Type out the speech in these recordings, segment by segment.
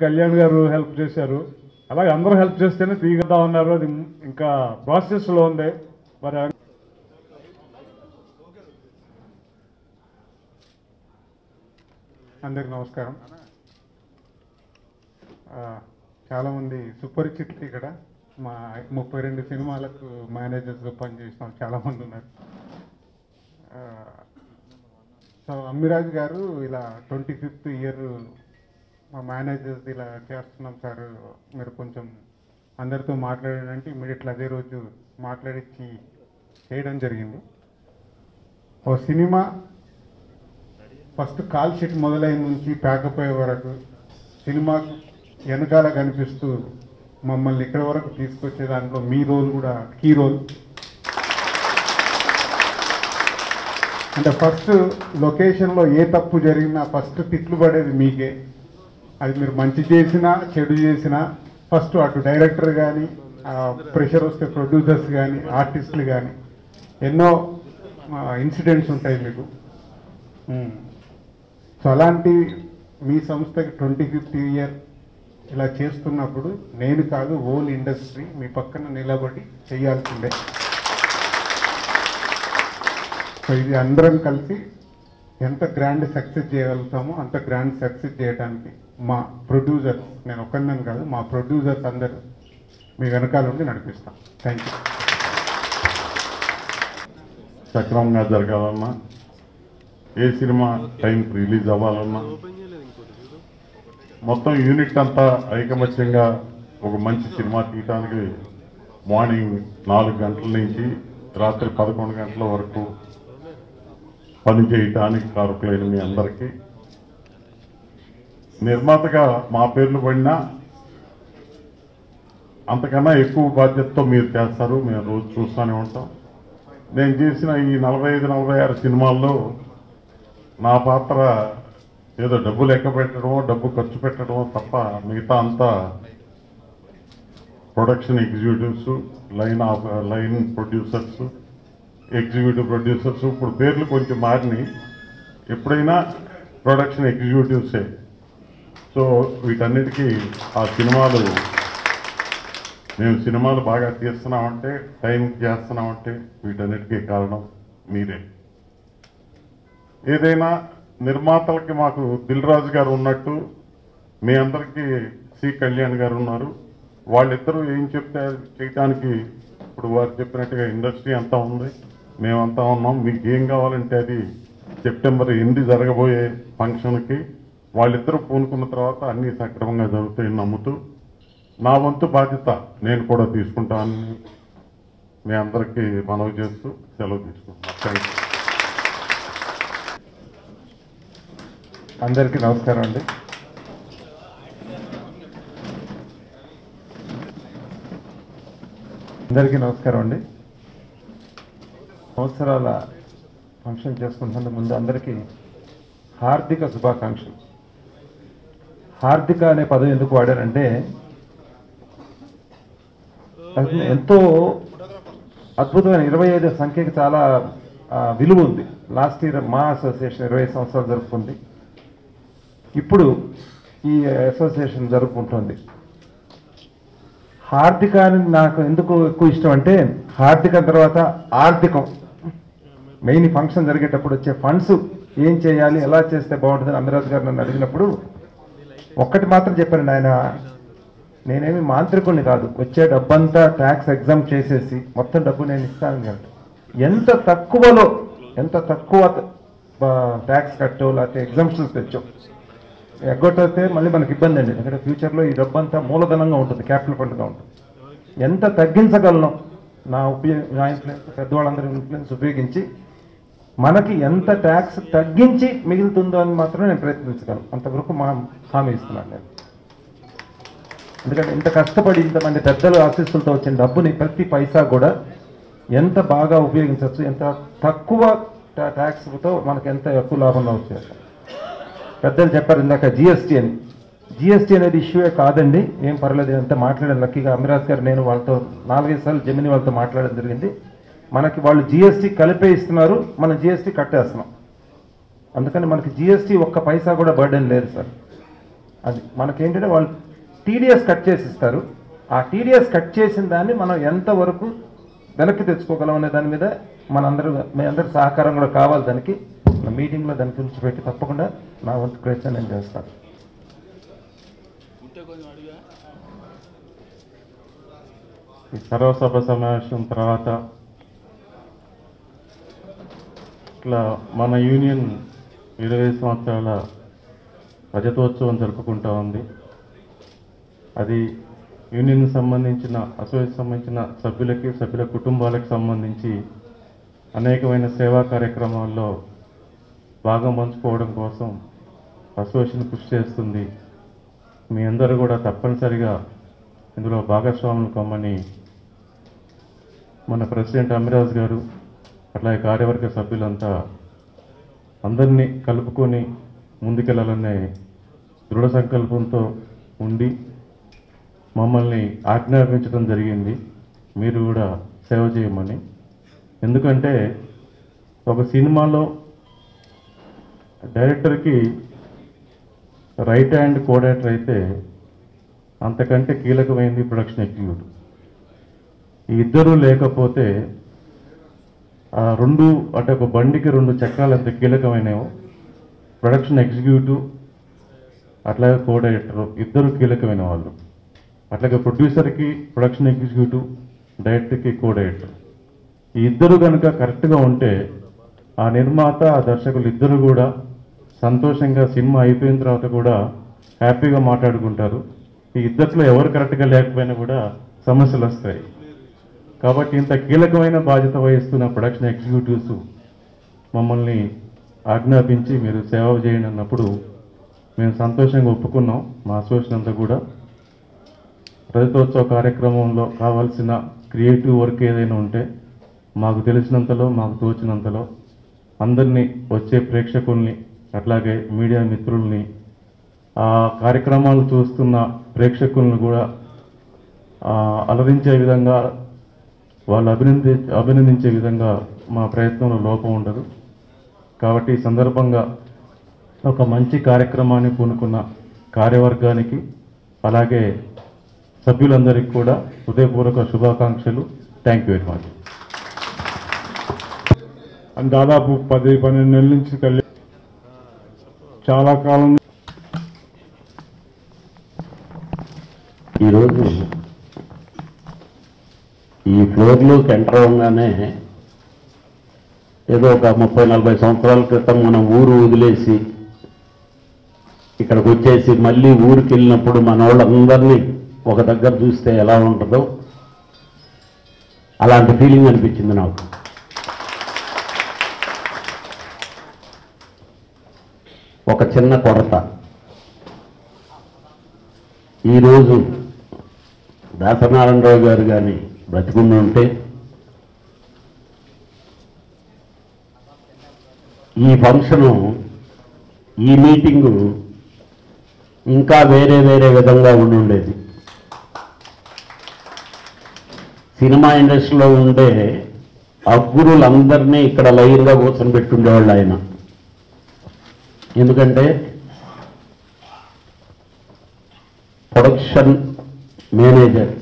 కళ్యాణ్ గారు హెల్ప్ చేశారు అలాగే అందరూ హెల్ప్ చేస్తేనే తీగదా ఉన్నారు అది ఇంకా ప్రాసెస్లో ఉంది మరి అందరికి నమస్కారం ఆ, చాలామంది సుపరిచితులు ఇక్కడ మా ముప్పై రెండు సినిమాలకు మేనేజర్స్గా పనిచేసిన వాళ్ళు చాలామంది ఉన్నారు ఆ, సో అమ్మిరాజ్ గారు ఇలా ట్వంటీ ఫిఫ్త్ ఇయర్ మా మేనేజర్స్ ఇలా చేస్తున్నాం సార్ మీరు కొంచెం అందరితో మాట్లాడారంటే ఇమీడియట్లీ అదే రోజు మాట్లాడించి చేయడం జరిగింది ఓ సినిమా ఫస్ట్ కాల్ షీట్ మొదలైన నుంచి ప్యాకప్ అయ్యే వరకు సినిమా వెనకాల కనిపిస్తూ మమ్మల్ని ఇక్కడ వరకు తీసుకొచ్చే దాంట్లో మీ రోల్ కూడా కీ రోల్ అంటే ఫస్ట్ లొకేషన్లో ఏ తప్పు జరిగినా ఫస్ట్ తిట్లు పడేది మీకే అది మీరు మంచి చేసినా చెడు చేసినా ఫస్ట్ అటు డైరెక్టర్ కానీ ప్రెషర్ వస్తే ప్రొడ్యూసర్స్ కానీ ఆర్టిస్టులు కానీ ఎన్నో ఇన్సిడెంట్స్ ఉంటాయి మీకు ఉమ్. సో అలాంటి మీ సంస్థకి ట్వంటీ ఫిఫ్త్ ఇయర్ ఇలా చేస్తున్నప్పుడు నేను కాదు ఓల్ ఇండస్ట్రీ మీ పక్కన నిలబడి చేయాల్సిందే సో ఇది అందరం కలిసి ఎంత గ్రాండ్ సక్సెస్ చేయగలుగుతామో అంత గ్రాండ్ సక్సెస్ చేయడానికి మా ప్రొడ్యూసర్స్ నేను ఒక్కరిని కాదు మా ప్రొడ్యూసర్స్ అందరూ మీ వెనకాల ఉండి నడిపిస్తాం థ్యాంక్ యూ సక్రమంగా జరగాలన్నా ఏ సినిమా టైం రిలీజ్ అవ్వాలన్నా మొత్తం యూనిట్ అంతా ఐకమత్యంగా ఒక మంచి సినిమా తీయటానికి మార్నింగ్ నాలుగు గంటల నుంచి రాత్రి పదకొండు గంటల వరకు పని చేయటానికి కారకులైన మీ అందరికీ నిర్మాతగా మా పేర్లు పడినా అంతకన్నా ఎక్కువ బాధ్యతతో మీరు చేస్తారు మేము రోజు చూస్తూనే ఉంటాం నేను చేసిన ఈ నలభై ఐదు నలభై ఆరు సినిమాల్లో నా పాత్ర ఏదో డబ్బు లెక్క పెట్టడమో డబ్బు ఖర్చు పెట్టడమో తప్ప మిగతా అంతా production executives line of line producers executive producers ఇప్పుడు పేర్లు కొంచెం మారినాయి ఎప్పుడైనా ప్రొడక్షన్ ఎగ్జిక్యూటివ్సే సో వీటన్నిటికీ ఆ సినిమాలు మేము సినిమాలు బాగా తీస్తున్నామంటే టైంకి చేస్తున్నామంటే వీటన్నిటికీ కారణం మీరే ఏదైనా నిర్మాతలకి మాకు దిల్ రాజు గారు ఉన్నట్టు మీ అందరికీ సి కళ్యాణ్ గారు ఉన్నారు వాళ్ళిద్దరూ ఏం చెప్తే అది చేయడానికి ఇప్పుడు వారు చెప్పినట్టుగా ఇండస్ట్రీ అంతా ఉంది మేమంతా ఉన్నాం మీకు ఏం కావాలంటే అది సెప్టెంబర్ ఎనిమిది జరగబోయే ఫంక్షన్కి వాళ్ళిద్దరూ పూనుకున్న తర్వాత అన్నీ సక్రమంగా జరుగుతాయని నమ్ముతూ నా వంతు బాధ్యత నేను కూడా తీసుకుంటానని మీ అందరికీ మనవి చేస్తూ సెలవు తీసుకుంటున్నాను థ్యాంక్ యూ అందరికీ నమస్కారం అండి అందరికీ నమస్కారం అండి సంవత్సరాల ఫంక్షన్ చేసుకుంటున్న ముందు అందరికీ హార్దిక శుభాకాంక్షలు హార్దిక అనే పదం ఎందుకు వాడారంటే అది ఎంతో అద్భుతమైన ఇరవై ఐదు సంఖ్యకి చాలా ఆ, విలువ ఉంది లాస్ట్ ఇయర్ మా అసోసియేషన్ ఇరవై ఐదు సంవత్సరాలు జరుపుకుంది ఇప్పుడు ఈ అసోసియేషన్ జరుపుకుంటుంది హార్దిక అని నాకు ఎందుకు ఎక్కువ ఇష్టం అంటే హార్దిక తర్వాత ఆర్థికం మెయిన్ ఫంక్షన్ జరిగేటప్పుడు వచ్చే ఫండ్స్ ఏం చేయాలి ఎలా చేస్తే బాగుంటుందని అమిరాజ్ గారు నన్ను అడిగినప్పుడు ఒక్కటి మాత్రం చెప్పానండి ఆయన నేనేమి మాంత్రికుడిని కాదు వచ్చే డబ్బంతా ట్యాక్స్ ఎగ్జామ్ చేసేసి మొత్తం డబ్బు నేను ఇస్తాను కాదు ఎంత తక్కువలో ఎంత తక్కువ ట్యాక్స్ కట్టో లేకపోతే ఎగ్జామ్షన్స్ తెచ్చో ఎగ్గొట్టయితే మళ్ళీ మనకి ఇబ్బంది అండి ఎందుకంటే ఫ్యూచర్లో ఈ డబ్బు అంతా మూలధనంగా ఉంటుంది క్యాపిటల్ ఫండ్గా ఉంటుంది ఎంత తగ్గించగలను నా ఉపయోగ నా ఇన్ఫ్లుయెన్స్ పెద్దవాళ్ళందరి ఇన్ఫ్లుయెన్స్ ఉపయోగించి మనకి ఎంత ట్యాక్స్ తగ్గించి మిగులుతుందో అని మాత్రం నేను ప్రయత్నించగలను అంతవరకు మా హామీ ఇస్తున్నాను నేను ఎందుకంటే ఇంత కష్టపడి ఇంతమంది పెద్దల ఆశీస్సులతో వచ్చిన డబ్బుని ప్రతి పైసా కూడా ఎంత బాగా ఉపయోగించవచ్చు ఎంత తక్కువ ట్యా- ట్యాక్స్తో మనకి ఎంత ఎక్కువ లాభంగా వచ్చేది పెద్దలు చెప్పారు ఇందాక జిఎస్టీ అని జిఎస్టీ అనేది ఇష్యూయే కాదండి ఏం పర్లేదు అంతా మాట్లాడాను లక్కీగా అమిరాజ్ గారు నేను వాళ్ళతో నాలుగైదు సార్లు జమిని వాళ్ళతో మాట్లాడడం జరిగింది మనకి వాళ్ళు జిఎస్టీ కలిపే ఇస్తున్నారు మనం జిఎస్టీ కట్టేస్తున్నాం అందుకని మనకి జిఎస్టీ ఒక్క పైసా కూడా బర్డెన్ లేదు సార్ అది మనకేంటంటే వాళ్ళు టీడీఎస్ కట్ చేసి ఇస్తారు ఆ టీడీఎస్ కట్ చేసిన దాన్ని మనం ఎంతవరకు వెనక్కి తెచ్చుకోగలం అనే దాని మీద మనందరూ మీ అందరి సహకారం కూడా కావాలి దానికి మీటింగ్లో దాని గురించి పెట్టి తప్పకుండా నా వంతు ప్రయత్నం నేను చేస్తాను ఈ సర్వసభ సమావేశం తర్వాత ఇట్లా మన యూనియన్ ఇరవై సంవత్సరాల రజతోత్సవం జరుపుకుంటా ఉంది అది యూనియన్ సంబంధించిన అసోసియేషన్ సంబంధించిన సభ్యులకి సభ్యుల కుటుంబాలకు సంబంధించి అనేకమైన సేవా కార్యక్రమాల్లో భాగం పంచుకోవడం కోసం అసోసియేషన్ కృషి చేస్తుంది మీ అందరూ కూడా తప్పనిసరిగా ఇందులో భాగస్వాములు కమ్మని మన ప్రెసిడెంట్ అమిరాజ్ గారు అట్లాగే కార్యవర్గ సభ్యులంతా అందరినీ కలుపుకొని ముందుకెళ్లాలనే దృఢ సంకల్పంతో ఉండి మమ్మల్ని ఆజ్ఞాపించడం జరిగింది మీరు కూడా సేవ చేయమని ఎందుకంటే ఒక సినిమాలో డైరెక్టర్కి రైట్ హ్యాండ్ కోడేటర్ అయితే అంతకంటే కీలకమైంది ప్రొడక్షన్ ఎగ్జిక్యూటివ్ ఈ ఇద్దరు లేకపోతే ఆ రెండు అంటే ఒక బండికి రెండు చక్రాలు ఎంత కీలకమైనవో ప్రొడక్షన్ ఎగ్జిక్యూటివ్ అట్లాగే కో డైరెక్టర్ ఇద్దరు కీలకమైన వాళ్ళు అట్లాగే ప్రొడ్యూసర్కి ప్రొడక్షన్ ఎగ్జిక్యూటివ్ డైరెక్టర్కి కో డైరెక్టర్ ఈ ఇద్దరు కనుక కరెక్ట్గా ఉంటే ఆ నిర్మాత ఆ దర్శకులు ఇద్దరు కూడా సంతోషంగా సినిమా అయిపోయిన తర్వాత కూడా హ్యాపీగా మాట్లాడుకుంటారు ఈ ఇద్దరిలో ఎవరు కరెక్ట్గా లేకపోయినా కూడా సమస్యలు వస్తాయి కాబట్టి ఇంత కీలకమైన బాధ్యత వహిస్తున్న ప్రొడక్షన్ ఎగ్జిక్యూటివ్స్ మమ్మల్ని ఆజ్ఞాపించి మీరు సేవ చేయండి అన్నప్పుడు మేము సంతోషంగా ఒప్పుకున్నాం మా అసోసియేషన్ అంతా కూడా రజతోత్సవ కార్యక్రమంలో కావాల్సిన క్రియేటివ్ వర్క్ ఏదైనా ఉంటే మాకు తెలిసినంతలో మాకు తోచినంతలో అందరినీ వచ్చే ప్రేక్షకుల్ని అట్లాగే మీడియా మిత్రుల్ని ఆ కార్యక్రమాలు చూస్తున్న ప్రేక్షకులను కూడా ఆ, అలరించే విధంగా వాళ్ళు అభినంది అభినందించే విధంగా మా ప్రయత్నంలో లోపం ఉండదు కాబట్టి ఈ సందర్భంగా ఒక మంచి కార్యక్రమాన్ని పూనుకున్న కార్యవర్గానికి అలాగే సభ్యులందరికీ కూడా హృదయపూర్వక శుభాకాంక్షలు థ్యాంక్ యూ వెరీ మచ్ అని దాదాపు పది పన్నెండు నెలల నుంచి కళ్యాణ్ చాలా కాలం ఈరోజు ఈ ఫ్లోర్లోకి ఎంటర్ అవ్వగానే ఏదో ఒక ముప్పై నలభై సంవత్సరాల క్రితం మనం ఊరు వదిలేసి ఇక్కడికి వచ్చేసి మళ్ళీ ఊరికి వెళ్ళినప్పుడు మన వాళ్ళందరినీ ఒక దగ్గర చూస్తే ఎలా ఉంటుందో అలాంటి ఫీలింగ్ అనిపించింది నాకు ఒక చిన్న కొరత ఈరోజు దాసనారాయణరావు గారు కానీ బ్రతికుండి ఉంటే ఈ ఫంక్షను ఈ మీటింగు ఇంకా వేరే వేరే విధంగా ఉండి ఉండేది సినిమా ఇండస్ట్రీలో ఉండే అగ్గురులందరినీ ఇక్కడ లైన్గా కూర్చొని పెట్టుండేవాళ్ళు ఆయన ఎందుకంటే ప్రొడక్షన్ మేనేజర్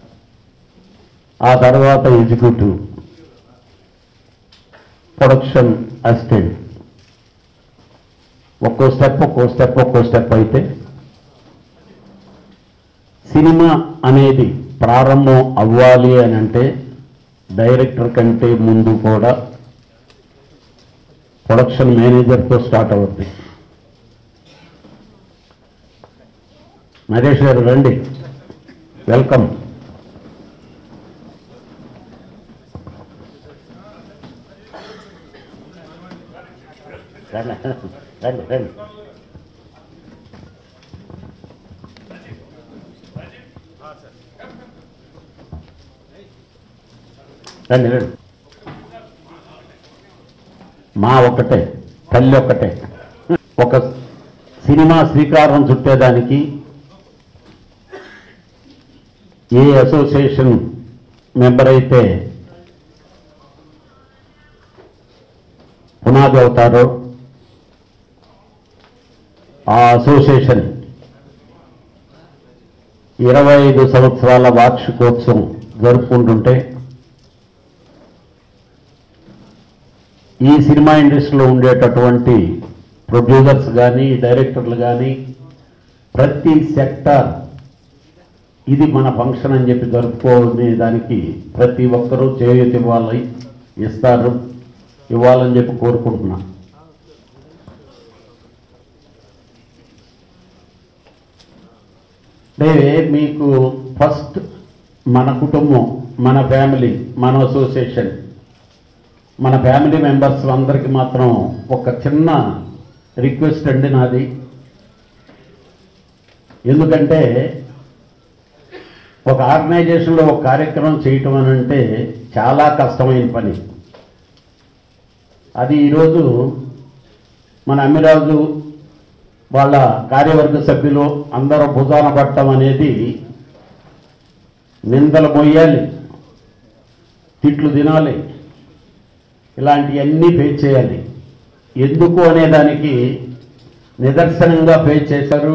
ఆ తర్వాత ఎగ్జిక్యూటివ్ ప్రొడక్షన్ అసిస్టెంట్ ఒక్కో స్టెప్ ఒక్కో స్టెప్ ఒక్కో స్టెప్ అయితే సినిమా అనేది ప్రారంభం అవ్వాలి అని అంటే డైరెక్టర్ కంటే ముందు కూడా ప్రొడక్షన్ మేనేజర్తో స్టార్ట్ అవుద్ది నరేష్ గారు రండి వెల్కమ్ రండి రండి రండి రండి రండి మా ఒక్కటే తల్లి ఒక్కటే ఒక సినిమా శ్రీకారం చుట్టేదానికి ఏ అసోసియేషన్ మెంబర్ అయితే పునాది అవుతారో ఆ అసోసియేషన్ ఇరవై ఐదు సంవత్సరాల వార్షికోత్సవం జరుపుకుంటుంటే ఈ సినిమా ఇండస్ట్రీలో ఉండేటటువంటి ప్రొడ్యూసర్స్ కానీ డైరెక్టర్లు కానీ ప్రతి సెక్టార్ ఇది మన ఫంక్షన్ అని చెప్పి జరుపుకోనే దానికి ప్రతి ఒక్కరూ చేయూత ఇవ్వాలి ఇస్తారు ఇవ్వాలని చెప్పి కోరుకుంటున్నా అంటే మీకు ఫస్ట్ మన కుటుంబం మన ఫ్యామిలీ మన అసోసియేషన్ మన ఫ్యామిలీ మెంబర్స్ అందరికీ మాత్రం ఒక చిన్న రిక్వెస్ట్ అండి నాది ఎందుకంటే ఒక ఆర్గనైజేషన్లో ఒక కార్యక్రమం చేయటం అని అంటే చాలా కష్టమైన పని అది ఈరోజు మన అమ్మిరాజు వాళ్ళ కార్యవర్గ సభ్యులు అందరూ భుజాన పట్టడం అనేది నిందలు మొయ్యాలి తిట్లు తినాలి ఇలాంటివన్నీ ఫేస్ చేయాలి ఎందుకు అనేదానికి నిదర్శనంగా ఫేస్ చేశారు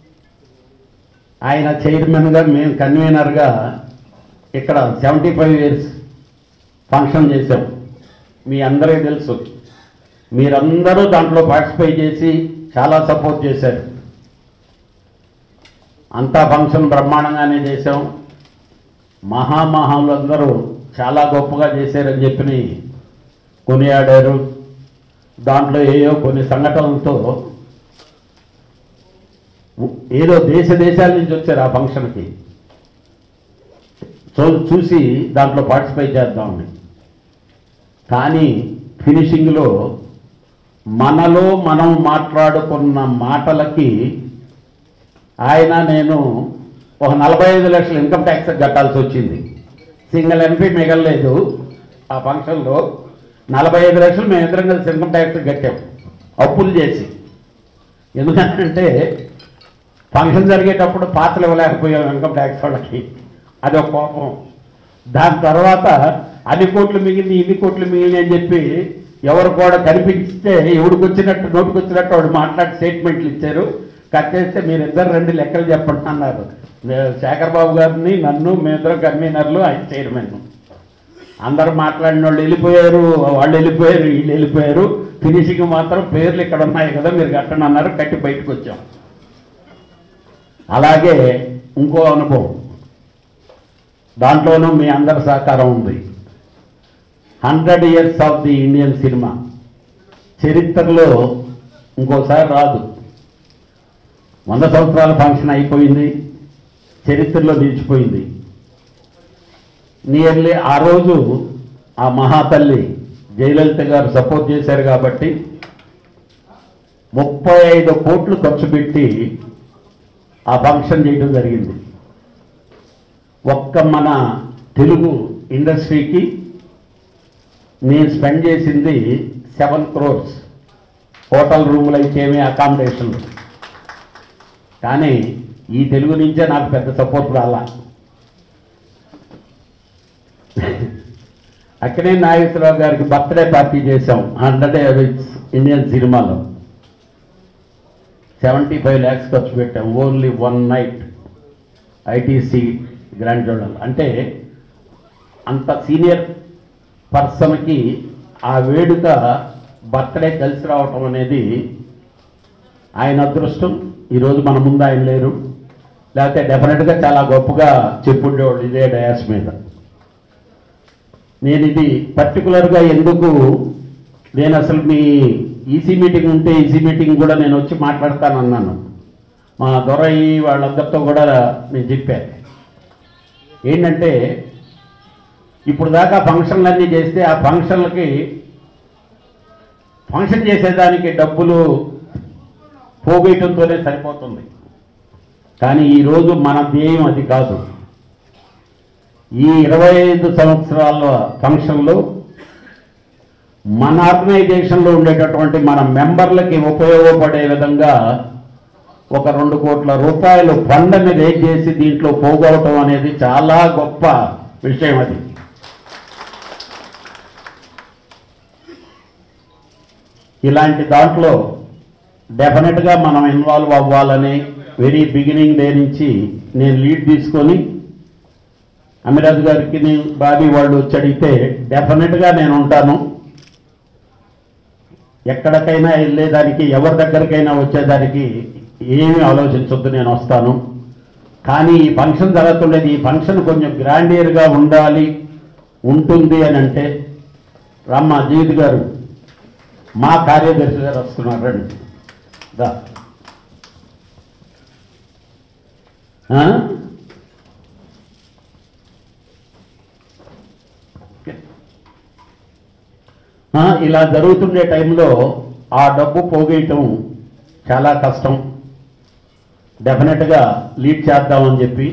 ఆయన చైర్మన్గా మేము కన్వీనర్గా ఇక్కడ సెవెంటీ ఫైవ్ ఇయర్స్ ఫంక్షన్ చేశాం మీ అందరికీ తెలుసు మీరందరూ దాంట్లో పార్టిసిపేట్ చేసి చాలా సపోర్ట్ చేశారు అంతా ఫంక్షన్ బ్రహ్మాండంగానే చేశాం మహామహాలు అందరూ చాలా గొప్పగా చేశారని చెప్పి కొనియాడారు దాంట్లో ఏయో కొన్ని సంఘటనలతో ఏదో దేశ దేశాల నుంచి వచ్చారు ఆ ఫంక్షన్కి చూ చూసి దాంట్లో పార్టిసిపేట్ చేద్దామని కానీ ఫినిషింగ్లో మనలో మనం మాట్లాడుకున్న మాటలకి ఆయన నేను ఒక నలభై ఐదు లక్షల ఇన్కమ్ ట్యాక్స్ కట్టాల్సి వచ్చింది సింగిల్ ఎంపీ మిగలలేదు ఆ ఫంక్షన్లో నలభై ఐదు లక్షలు మేము ఇద్దరం కలిసి ఇన్కమ్ ట్యాక్స్ కట్టాం అప్పులు చేసి ఎందుకంటే ఫంక్షన్ జరిగేటప్పుడు పాత్రలు ఇవ్వలేకపోయాం ఇన్కమ్ ట్యాక్స్ వాళ్ళకి అది ఒక కోపం దాని తర్వాత అన్ని కోట్లు మిగిలింది ఇన్ని కోట్లు మిగిలింది అని చెప్పి ఎవరు కూడా కనిపిస్తే ఎవడికి వచ్చినట్టు నోటికి వచ్చినట్టు వాడు మాట్లాడి స్టేట్మెంట్లు ఇచ్చారు కట్ చేస్తే మీరిద్దరు రెండు లెక్కలు చెప్పండి అన్నారు నే- శేఖర్ బాబు గారిని నన్ను మేమిద్దరం కన్వీనర్లు ఆయన చైర్మన్ అందరూ మాట్లాడిన వాళ్ళు వెళ్ళిపోయారు వాళ్ళు వెళ్ళిపోయారు వీళ్ళు వెళ్ళిపోయారు ఫినిషింగ్ మాత్రం పేర్లు ఇక్కడ ఉన్నాయి కదా మీరు కట్టండి అన్నారు కట్టి బయటకు వచ్చాం అలాగే ఇంకో అనుభవం దాంట్లోనూ మీ అందరి సహకారం ఉంది hundred years of the Indian cinema చరిత్రలో ఇంకోసారి రాదు వంద సంవత్సరాల ఫంక్షన్ అయిపోయింది చరిత్రలో నిలిచిపోయింది నియర్లీ ఆ రోజు ఆ మహాతల్లి జయలలిత గారు సపోర్ట్ చేశారు కాబట్టి ముప్పై ఐదు కోట్లు ఖర్చు పెట్టి ఆ ఫంక్షన్ చేయడం జరిగింది ఒక్క మన తెలుగు ఇండస్ట్రీకి నేను స్పెండ్ చేసింది సెవెన్ క్రోర్స్ హోటల్ రూములు అయితేమే అకామిడేషన్లు కానీ ఈ తెలుగు నుంచే నాకు పెద్ద సపోర్ట్ రాలా అక్కడే నాగేశ్వరరావు గారికి బర్త్డే పార్టీ చేశాం హండ్రెడ్ ఇండియన్ సినిమాలో సెవెంటీ ఫైవ్ ల్యాక్స్ ఖర్చు పెట్టాం only one night ITC grand జోనల్ అంటే అంత సీనియర్ పర్సన్కి ఆ వేడుక బర్త్డే కలిసి రావటం అనేది ఆయన అదృష్టం ఈరోజు మన ముందు ఆయన లేరు లేకపోతే డెఫినెట్గా చాలా గొప్పగా చెప్పుండేవాళ్ళు ఇదే డయాస్ మీద నేను ఇది పర్టికులర్గా ఎందుకు నేను అసలు మీ ఈసీ మీటింగ్ ఉంటే ఈసీ మీటింగ్ కూడా నేను వచ్చి మాట్లాడతానన్నాను మా దొరయ్యి వాళ్ళందరితో కూడా నేను చెప్పాను ఏంటంటే ఇప్పుడు దాకా ఫంక్షన్లన్నీ చేస్తే ఆ ఫంక్షన్లకి ఫంక్షన్ చేసేదానికి డబ్బులు పోగేయటంతోనే సరిపోతుంది కానీ ఈరోజు మన ధ్యేయం అది కాదు ఈ ఇరవై ఐదు సంవత్సరాల ఫంక్షన్లో మన ఆర్గనైజేషన్లో ఉండేటటువంటి మన మెంబర్లకి ఉపయోగపడే విధంగా ఒక రెండు కోట్ల రూపాయలు ఫండ్ని రేజ్ చేసి దీంట్లో పోగొట్టడం అనేది చాలా గొప్ప విషయం అది ఇలాంటి దాంట్లో డెఫినెట్గా మనం ఇన్వాల్వ్ అవ్వాలని వెరీ బిగినింగ్ డే నుంచి నేను లీడ్ తీసుకొని అమిరాజ్ గారికి నేను బాబీ వాళ్ళు వచ్చి అడిగితే డెఫినెట్గా నేను ఉంటాను ఎక్కడికైనా వెళ్ళేదానికి ఎవరి దగ్గరికైనా వచ్చేదానికి ఏమీ ఆలోచించొద్దు నేను వస్తాను కానీ ఈ ఫంక్షన్ జరుగుతుండేది ఈ ఫంక్షన్ కొంచెం గ్రాండియర్గా ఉండాలి ఉంటుంది అని అంటే రమ్మ జీవిత్ గారు మా కార్యదర్శి గారు వస్తున్నారు రండి దా ఆ? ఆ, ఇలా జరుగుతుండే టైంలో ఆ డబ్బు పోగేయటం చాలా కష్టం డెఫినెట్గా లీడ్ చేద్దామని చెప్పి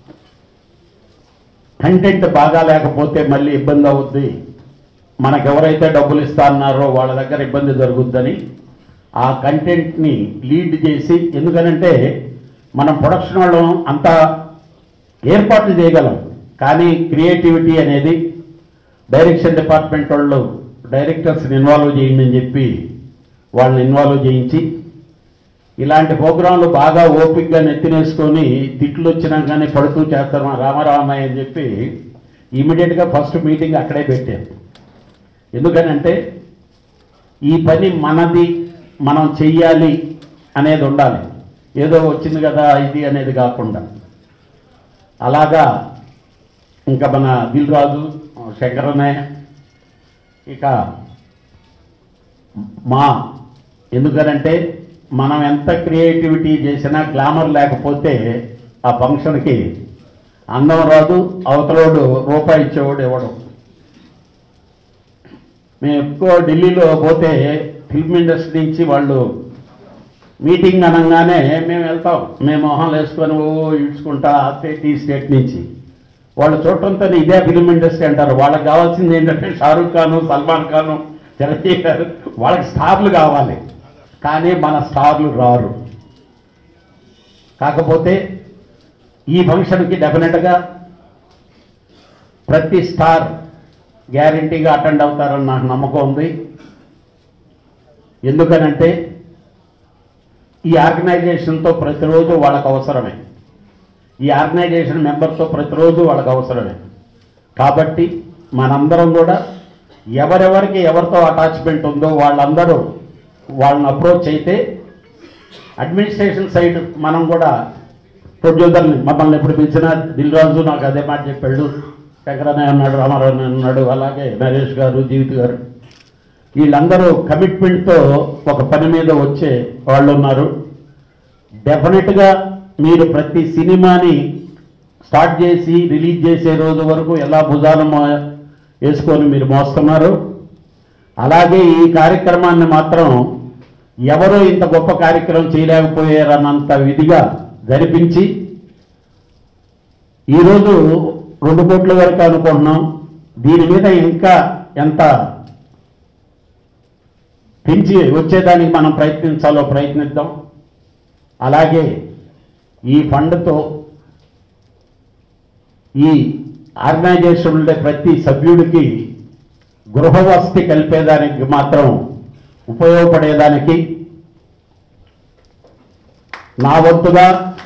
కంటెంట్ బాగా లేకపోతే మళ్ళీ ఇబ్బంది అవుద్ది మనకు ఎవరైతే డబ్బులు ఇస్తా అన్నారో వాళ్ళ దగ్గర ఇబ్బంది జరుగుద్దని ఆ కంటెంట్ని లీడ్ చేసి ఎందుకనంటే మనం ప్రొడక్షన్ వాళ్ళం అంత ఏర్పాట్లు చేయగలం కానీ క్రియేటివిటీ అనేది డైరెక్షన్ డిపార్ట్మెంట్ వాళ్ళు డైరెక్టర్స్ని ఇన్వాల్వ్ చేయండి అని చెప్పి వాళ్ళని ఇన్వాల్వ్ చేయించి ఇలాంటి ప్రోగ్రాంలు బాగా ఓపిక్గా నెత్తినేసుకొని తిట్లు వచ్చినా కానీ పడుతూ చేస్తారు మా రామారామయ్య అని చెప్పి ఇమీడియట్గా ఫస్ట్ మీటింగ్ అక్కడే పెట్టాను ఎందుకనంటే ఈ పని మనది మనం చెయ్యాలి అనేది ఉండాలి ఏదో వచ్చింది కదా ఇది అనేది కాకుండా అలాగా ఇంకా మన దిల్ రాజు శంకరన్నయ్య ఇక మా ఎందుకనంటే మనం ఎంత క్రియేటివిటీ చేసినా గ్లామర్ లేకపోతే ఆ ఫంక్షన్కి అందం రాదు అవతలోడు రూపాయి ఇచ్చేవాడు ఇవ్వడం మేము ఎక్కువ ఢిల్లీలో పోతే ఫిల్మ్ ఇండస్ట్రీ నుంచి వాళ్ళు మీటింగ్ అనగానే మేము వెళ్తాం మేము మొహాలు వేసుకొని ఓ ఇడ్చుకుంటా ఆ స్టేట్ ఈ స్టేట్ నుంచి వాళ్ళు చూడటంతో ఇదే ఫిల్మ్ ఇండస్ట్రీ అంటారు వాళ్ళకి కావాల్సింది ఏంటంటే షారూఖ్ ఖాను సల్మాన్ ఖాను చిరంజీవి గారు వాళ్ళకి స్టార్లు కావాలి కానీ మన స్టార్లు రారు కాకపోతే ఈ ఫంక్షన్కి డెఫినెట్గా ప్రతి స్టార్ గ్యారంటీగా అటెండ్ అవుతారని నాకు నమ్మకం ఉంది ఎందుకనంటే ఈ ఆర్గనైజేషన్తో ప్రతిరోజు వాళ్ళకు అవసరమే ఈ ఆర్గనైజేషన్ మెంబర్తో ప్రతిరోజు వాళ్ళకు అవసరమే కాబట్టి మనందరం కూడా ఎవరెవరికి ఎవరితో అటాచ్మెంట్ ఉందో వాళ్ళందరూ వాళ్ళని అప్రోచ్ అయితే అడ్మినిస్ట్రేషన్ సైడ్ మనం కూడా ప్రొడ్యూసర్ని మమ్మల్ని ఎప్పుడు పిలిచినా దిల్ రాజు నాకు అదే మాట చెప్పాడు శంకరన్నయ్య అన్నాడు రామారావు అన్నాడు అలాగే నరేష్ గారు జీవిత్ గారు వీళ్ళందరూ కమిట్మెంట్తో ఒక పని మీద వచ్చే వాళ్ళు ఉన్నారు డెఫినెట్గా మీరు ప్రతి సినిమాని స్టార్ట్ చేసి రిలీజ్ చేసే రోజు వరకు ఎలా భుజాలు మో వేసుకొని మీరు మోస్తున్నారు అలాగే ఈ కార్యక్రమాన్ని మాత్రం ఎవరో ఇంత గొప్ప కార్యక్రమం చేయలేకపోయారన్నంత విధిగా జరిపించి ఈరోజు రెండు కోట్ల వరకు అనుకుంటున్నాం దీని మీద ఇంకా ఎంత పెంచి వచ్చేదానికి మనం ప్రయత్నించాలో ప్రయత్నిద్దాం అలాగే ఈ ఫండ్తో ఈ ఆర్గనైజేషన్ ఉండే ప్రతి సభ్యుడికి గృహవసతి కలిపేదానికి మాత్రం ఉపయోగపడేదానికి నా వంతుగా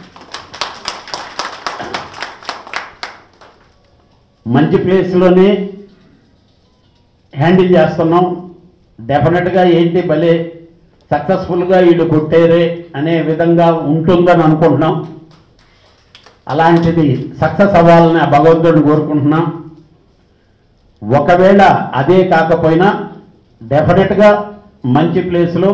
మంచి ప్లేస్లోనే హ్యాండిల్ చేస్తున్నాం డెఫినెట్గా ఏంటి భలే సక్సెస్ఫుల్గా వీళ్ళు కొట్టేరే అనే విధంగా ఉంటుందని అనుకుంటున్నాం అలాంటిది సక్సెస్ అవ్వాలని ఆ భగవంతుడిని కోరుకుంటున్నాం ఒకవేళ అదే కాకపోయినా డెఫినెట్గా మంచి ప్లేస్లో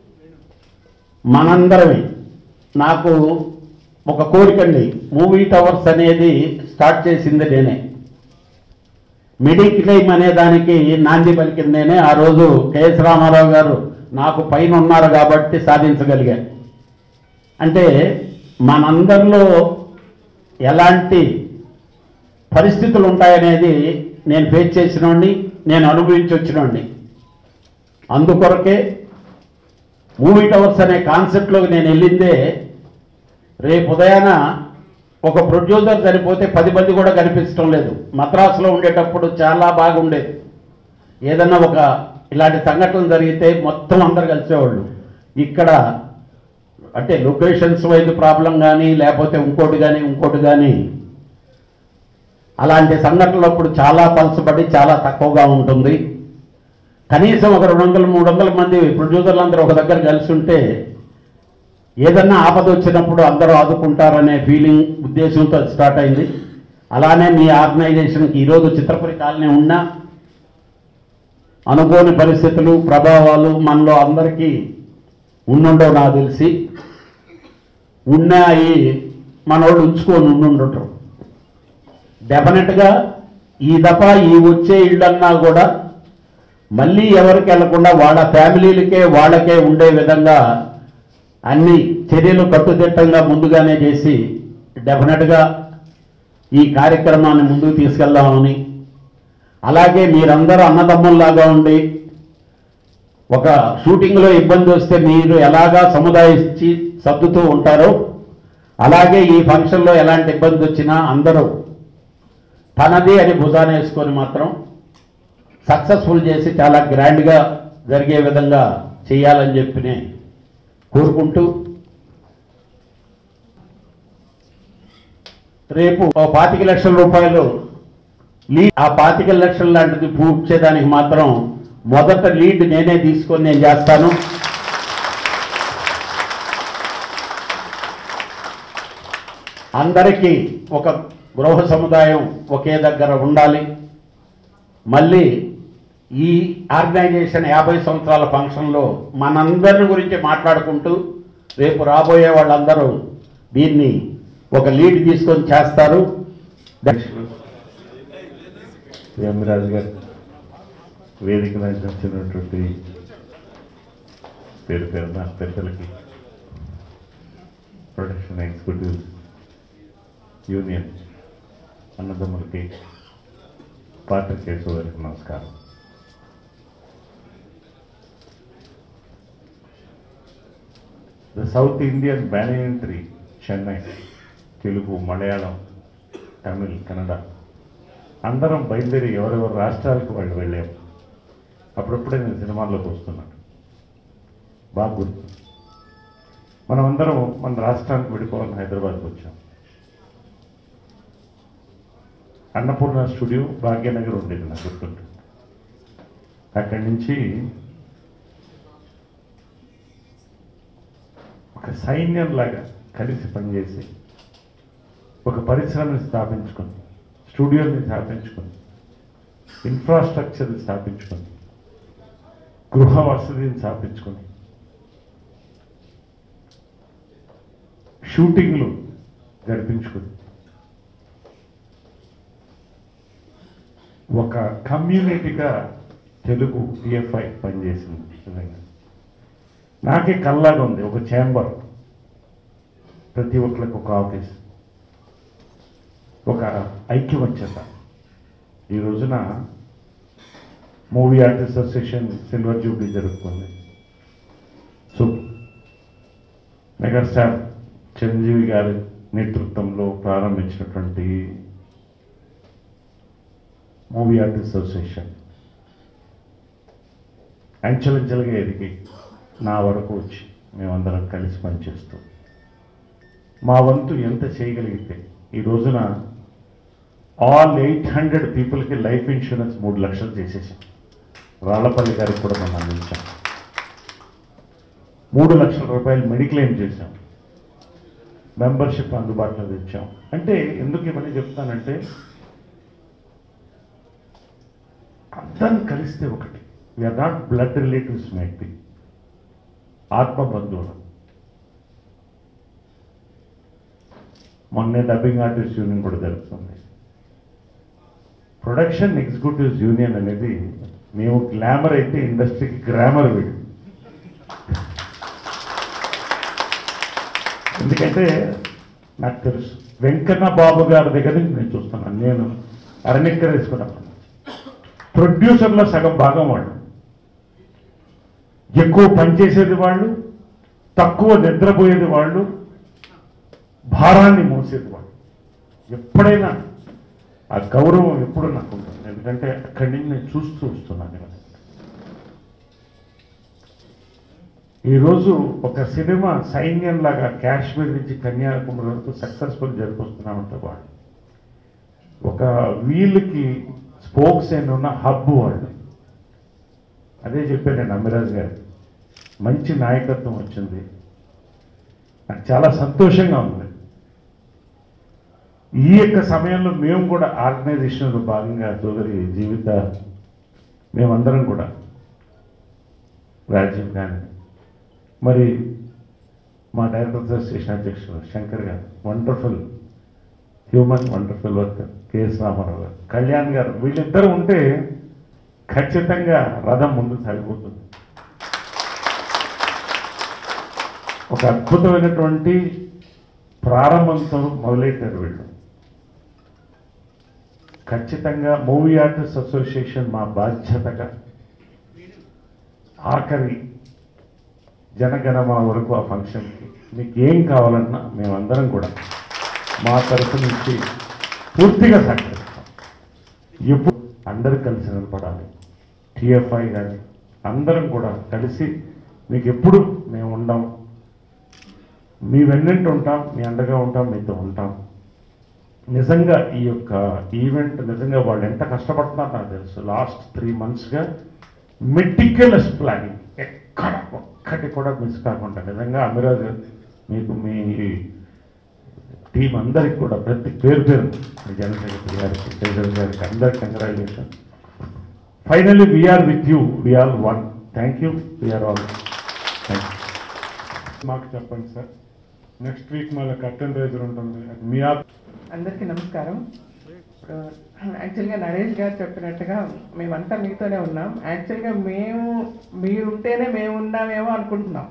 మనందరమే నాకు ఒక కోరికండి మూవీ టవర్స్ అనేది స్టార్ట్ చేసింది నేనే మెడిక్లెయిమ్ అనే దానికి నాంది పలికింది నేనే ఆ రోజు కెఎస్ రామారావు గారు నాకు పైన ఉన్నారు కాబట్టి సాధించగలిగాను అంటే మనందరిలో ఎలాంటి పరిస్థితులు ఉంటాయనేది నేను ఫేస్ చేసినోడిని నేను అనుభవించి వచ్చినోడిని అందుకొరకే మూవీ టవర్స్ అనే కాన్సెప్ట్లోకి నేను వెళ్ళిందే రేపు ఉదయాన ఒక ప్రొడ్యూసర్ చనిపోతే పది మంది కూడా కనిపించడం లేదు మద్రాసులో ఉండేటప్పుడు చాలా బాగుండేది ఏదన్నా ఒక ఇలాంటి సంఘటనలు జరిగితే మొత్తం అందరు కలిసేవాళ్ళు ఇక్కడ అంటే లొకేషన్స్ వైజ్ ప్రాబ్లం కానీ లేకపోతే ఇంకోటి కానీ ఇంకోటి కానీ అలాంటి సంఘటనలు అప్పుడు చాలా పలసబడి చాలా తక్కువగా ఉంటుంది కనీసం ఒక రెండు వందల మూడు వందల మంది ప్రొడ్యూసర్లు అందరూ ఒక దగ్గర కలిసి ఉంటే ఏదన్నా ఆపద వచ్చినప్పుడు అందరూ ఆదుకుంటారనే ఫీలింగ్ ఉద్దేశంతో అది స్టార్ట్ అయింది అలానే మీ ఆర్గనైజేషన్కి ఈరోజు చిత్రపురి కాలనీ ఉన్నా అనుకోని పరిస్థితులు ప్రభావాలు మనలో అందరికీ ఉండుండవు నాకు తెలిసి ఉన్నాయి మనోళ్ళు ఉంచుకొని ఉండుండటం డెఫినెట్గా ఈ దఫా ఈ వచ్చే ఇళ్ళన్నా కూడా మళ్ళీ ఎవరికి వెళ్లకుండా వాళ్ళ ఫ్యామిలీలకే వాళ్ళకే ఉండే విధంగా అన్ని చర్యలు కట్టుదిట్టంగా ముందుగానే చేసి డెఫినెట్గా ఈ కార్యక్రమాన్ని ముందుకు తీసుకెళ్దామని అలాగే మీరందరూ అన్నదమ్ముల్లాగా ఉండి ఒక షూటింగ్లో ఇబ్బంది వస్తే మీరు ఎలాగా సముదాయించి సర్దుతూ ఉంటారో అలాగే ఈ ఫంక్షన్లో ఎలాంటి ఇబ్బంది వచ్చినా అందరూ తనది అని భుజాన వేసుకొని మాత్రం సక్సెస్ఫుల్ చేసి చాలా గ్రాండ్గా జరిగే విధంగా చేయాలని చెప్పి కోరుకుంటూ రేపు ఓ పాతిక లక్షల రూపాయలు లీడ్ ఆ పాతిక లక్షల లాంటిది పూడ్చేదానికి మాత్రం మొదట లీడ్ నేనే తీసుకొని నేను చేస్తాను అందరికీ ఒక గృహ సముదాయం ఒకే దగ్గర ఉండాలి మళ్ళీ ఈ ఆర్గనైజేషన్ యాభై సంవత్సరాల ఫంక్షన్లో మనందరిని గురించి మాట్లాడుకుంటూ రేపు రాబోయే వాళ్ళందరూ దీన్ని ఒక లీడ్ తీసుకొని చేస్తారు రాజు గారు వేదిక మీద వచ్చినటువంటి పేరు పేరున పెద్దలకి ప్రొడక్షన్ ఎగ్జిక్యూటివ్ యూనియన్ అన్నదమ్ములకి పాత్రికేసు గారికి నమస్కారం the south Indian banyan tree Chennai Telugu Malayalam Tamil Kannada అందరం బయలుదేరి ఎవరెవరు రాష్ట్రాలకు వాళ్ళు వెళ్ళాము అప్పుడప్పుడే నేను సినిమాల్లోకి వస్తున్నాను బాగా గుర్తు మనం అందరం మన రాష్ట్రానికి విడిపోవాలని హైదరాబాద్కి వచ్చాం అన్నపూర్ణ స్టూడియో భాగ్యనగర్ ఉండేది నాకు గుర్తుంటుంది అక్కడి నుంచి ఒక సైన్యంలాగా కలిసి పనిచేసి ఒక పరిశ్రమని స్థాపించుకొని స్టూడియోని స్థాపించుకొని ఇన్ఫ్రాస్ట్రక్చర్ని స్థాపించుకొని గృహ వసతిని స్థాపించుకొని షూటింగ్లు జరిపించుకొని ఒక కమ్యూనిటీగా తెలుగు టిఎఫ్ఐ పనిచేసింది నిజంగా నాకే కల్లాగా ఉంది ఒక చేంబర్ ప్రతి ఒక్కరికి ఒక ఆఫీస్ ఒక ఐక్యమత్యత ఈ రోజున movie artist association silver jubilee జరుగుతుంది సో మెగాస్టార్ చిరంజీవి గారి నేతృత్వంలో ప్రారంభించినటువంటి మూవీ ఆర్టిస్ట్ అసోసియేషన్ అంచెలంచెలుగా ఎదిగి నా వరకు వచ్చి మేమందరం కలిసి పనిచేస్తూ మా వంతు ఎంత చేయగలిగితే ఈ రోజున ఆల్ ఎయిట్ హండ్రెడ్ పీపుల్కి లైఫ్ ఇన్సూరెన్స్ మూడు లక్షలు చేసేసాం రాళ్లపల్లి గారికి కూడా మనం అందించాం మూడు లక్షల రూపాయలు మెడిక్లెయిమ్ చేశాం మెంబర్షిప్ అందుబాటులో తెచ్చాం అంటే ఎందుకు ఇవన్నీ చెప్తానంటే అందరం కలిస్తే ఒకటి we're not blood relatives might be ఆత్మ బంధువులు మొన్నే డబ్బింగ్ ఆర్టిస్ట్ యూనియన్ కూడా జరుగుతుంది ప్రొడక్షన్ ఎగ్జిక్యూటివ్స్ యూనియన్ అనేది మేము గ్లామర్ అయితే ఇండస్ట్రీకి గ్రామర్ వీడు ఎందుకంటే నాకు తెలుసు వెంకన్న బాబు గారి దగ్గర నుంచి నేను చూస్తున్నాను నేను అరణ్యక్కర వేసుకున్నప్పటి నుంచి ప్రొడ్యూసర్లో సగం భాగం వాళ్ళు ఎక్కువ పనిచేసేది వాళ్ళు తక్కువ నిద్రపోయేది వాళ్ళు భారాన్ని మోసేది వాళ్ళు ఎప్పుడైనా ఆ గౌరవం ఎప్పుడు నాకు ఉంటుంది ఎందుకంటే అక్కడి నుంచి నేను చూస్తూ వస్తున్నాను ఇలా. ఈరోజు ఒక సినిమా సైన్యం లాగా కాశ్మీర్ నుంచి కన్యాకుమారి వరకు సక్సెస్ఫుల్ జరిపిస్తున్నామంటే వాళ్ళు ఒక వీళ్ళకి స్పోక్స్ అయిన ఉన్న హబ్ వాళ్ళు అదే చెప్పానండి అమిరాజ్ గారు మంచి నాయకత్వం వచ్చింది నాకు చాలా సంతోషంగా ఉంది ఈ యొక్క సమయంలో మేము కూడా ఆర్గనైజేషన్లో భాగంగా సోదరి జీవిత మేమందరం కూడా రాజీవ్ కానీ మరి మా డైరెక్టర్ అసోసియేషన్ అధ్యక్షుడు శంకర్ గారు wonderful human wonderful worker KS Rama Rao గారు కళ్యాణ్ గారు వీళ్ళిద్దరు ఉంటే ఖచ్చితంగా రథం ముందుకు సాగిపోతుంది ఒక అద్భుతమైనటువంటి ప్రారంభంతో మొదలెట్టారు వీళ్ళు ఖచ్చితంగా మూవీ ఆర్టిస్ట్ అసోసియేషన్ మా బాధ్యతగా ఆఖరి జనగణమన వరకు ఆ ఫంక్షన్కి మీకు ఏం కావాలన్నా మేమందరం కూడా మా తరఫు నుంచి పూర్తిగా సహకరిస్తాం ఎప్పుడు అందరు కలిసి నిలబడాలి టిఎఫ్ఐ కానీ అందరం కూడా కలిసి మీకు ఎప్పుడు మేము ఉండాం మీ వెన్నంటి ఉంటాం మీ అండగా ఉంటాం మీతో ఉంటాం నిజంగా ఈ యొక్క ఈవెంట్ నిజంగా వాళ్ళు ఎంత కష్టపడుతున్నారో నాకు తెలుసు లాస్ట్ త్రీ మంత్స్గా మెటిక్యులస్ ప్లానింగ్ ఎక్కడ ఒక్కటి కూడా మిస్ కాకుండా నిజంగా అమిరాజ్ మీకు మీ టీం అందరికి కూడా ప్రతి పేరు పేరు మీ జనరల్ సెక్రటరీ గారికి ప్రెసిడెంట్ గారికి అందరికి congratulation finally we're with you we're one thank you we're all thank you మాకు చెప్పండి సార్ నెక్స్ట్ వీక్ మళ్ళీ కర్టన్ రైజర్ ఉంటుంది అది మీ ఆప్ అందరికీ నమస్కారం ఇప్పుడు యాక్చువల్గా నరేష్ గారు చెప్పినట్టుగా మేమంతా మీతోనే ఉన్నాం యాక్చువల్గా మేము మీరుంటేనే మేము ఉన్నామేమో అనుకుంటున్నాం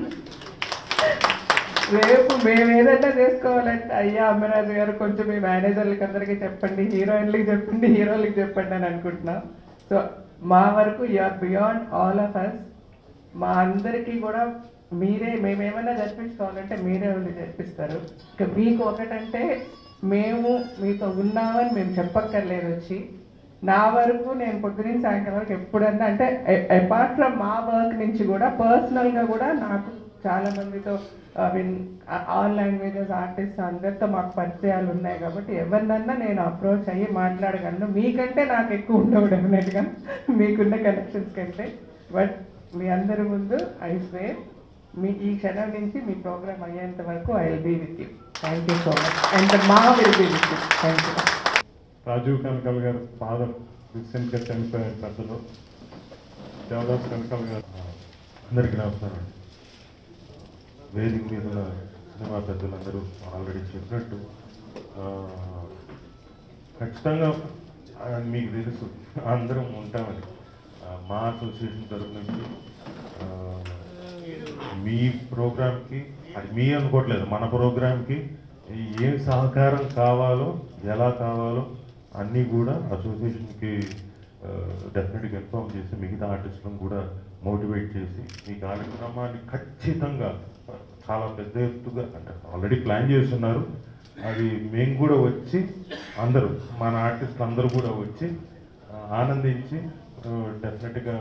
రేపు మేము ఏదైనా చేసుకోవాలంటే అయ్యా అమ్మరాజు గారు కొంచెం మీ మేనేజర్లకి అందరికీ చెప్పండి హీరోయిన్లకి చెప్పండి హీరోలకి చెప్పండి అని అనుకుంటున్నాం సో మా వరకు you're beyond all of us మా అందరికీ కూడా మీరే మేమేమైనా జరిపించుకోవాలంటే మీరే ఉండి జరిపిస్తారు ఇక మీకు ఒకటంటే మేము మీతో ఉన్నామని మేము చెప్పక్కర్లేదు వచ్చి నా వరకు నేను పొద్దున సాయంకాలం వరకు ఎప్పుడన్నా అంటే అపార్ట్ ఫ్రమ్ మా వర్క్ నుంచి కూడా పర్సనల్గా కూడా నాకు చాలా మందితో మీన్ ఆల్ లాంగ్వేజెస్ ఆర్టిస్ట్ అందరితో మాకు పరిచయాలు ఉన్నాయి కాబట్టి ఎవరినన్నా నేను అప్రోచ్ అయ్యి మాట్లాడగలను మీకంటే నాకు ఎక్కువ ఉండవు డెఫినెట్గా మీకున్న కనెక్షన్స్ కంటే బట్ మీ అందరి ముందు ఐ స్వేర్ మీ ఈ క్షణం నుంచి మీ ప్రోగ్రామ్ అయ్యేంత వరకు I will be with you thank you so much and MAA will be with you thank you Rajiv Kanakala గారు ఫాదర్ రీసెంట్గా చనిపోయారు పెద్దలు దేవదాస్ కనకల్ గారు అందరికీ నమస్కారం అండి వేదిక మీద ఉన్న సినిమా పెద్దలందరూ ఆల్రెడీ చెప్పినట్టు ఆ, ఖచ్చితంగా ఆ, మీకు తెలుసు అందరం ఉంటామని ఆ, మా అసోసియేషన్ తరఫు నుంచి ఆ, మీ ప్రోగ్రామ్కి అది మీ అనుకోవట్లేదు మన ప్రోగ్రామ్కి ఏం సహకారం కావాలో ఎలా కావాలో అన్నీ కూడా అసోసియేషన్కి డెఫినెట్గా ఇన్ఫామ్ చేసి మిగతా ఆర్టిస్టులను కూడా మోటివేట్ చేసి ఈ కార్యక్రమాన్ని ఖచ్చితంగా చాలా పెద్ద ఎత్తుగా అంటే ఆల్రెడీ ప్లాన్ చేస్తున్నారు అది మేము కూడా వచ్చి అందరూ మన ఆర్టిస్టులు అందరూ కూడా వచ్చి ఆ, ఆనందించి డెఫినెట్గా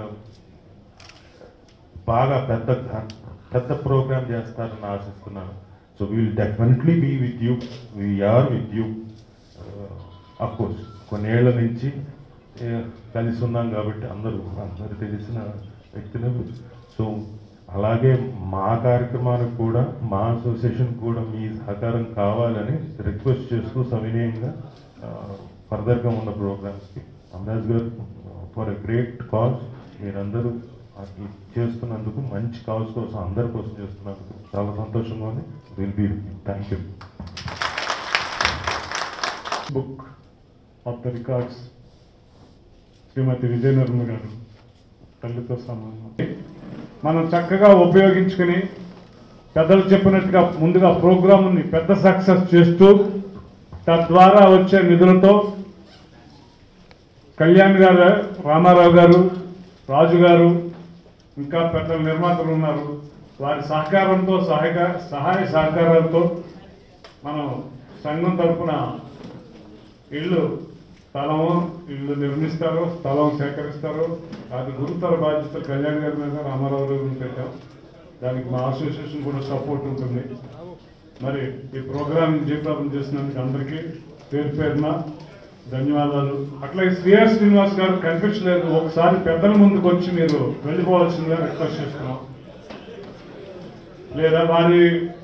బాగా పెద్ద పెద్ద ప్రోగ్రామ్ చేస్తారని ఆశిస్తున్నాను so will definitely be with you we're with you of course కొన్నేళ్ల నుంచి eh, కలిసి ఉన్నాం కాబట్టి అందరూ అందరు తెలిసిన వ్యక్తులు సో అలాగే మా కార్యక్రమానికి కూడా మా అసోసియేషన్ కూడా మీ సహకారం కావాలని రిక్వెస్ట్ చేస్తూ సవినయంగా ఫర్దర్గా ఉన్న ప్రోగ్రామ్స్కి అమరాజ్ గారు ఫర్ ఎ గ్రేట్ కాజ్ మీరందరూ అది చేస్తున్నందుకు మంచి కాజ్ కోసం అందరి కోసం చేస్తున్నందుకు చాలా సంతోషంగా ఉంది will be thank you book of the records Shrimati Vijaya Nirmala గారు తల్లితో సంబంధం మనం చక్కగా ఉపయోగించుకుని పెద్దలు చెప్పినట్టుగా ముందుగా ప్రోగ్రామ్ని పెద్ద సక్సెస్ చేస్తూ తద్వారా వచ్చే నిధులతో కళ్యాణ్ గారు రామారావు గారు రాజు గారు ఇంకా పెద్ద నిర్మాతలు ఉన్నారు వారి సహకారంతో సహాయ సహాయ సహకారాలతో మనం సంఘం తరపున ఇల్లు స్థలము ఇల్లు నిర్మిస్తారు స్థలం సేకరిస్తారు అది గురుతర బాధ్యత కళ్యాణ్ గారి మీద రామారావు గారి మీద పెట్టాం దానికి మా అసోసియేషన్ కూడా సపోర్ట్ ఉంటుంది మరి ఈ ప్రోగ్రామ్ జయప్రదం చేసినందుకు అందరికీ పేరు పేరున ధన్యవాదాలు అట్లాగే శ్రీఆర్ శ్రీనివాస్ గారు కనిపించలేదు ఒకసారి పెద్దల ముందుకు వచ్చి మీరు వెళ్ళిపోవాల్సిందిగా రిక్వెస్ట్ చేస్తున్నాం లేదా వారి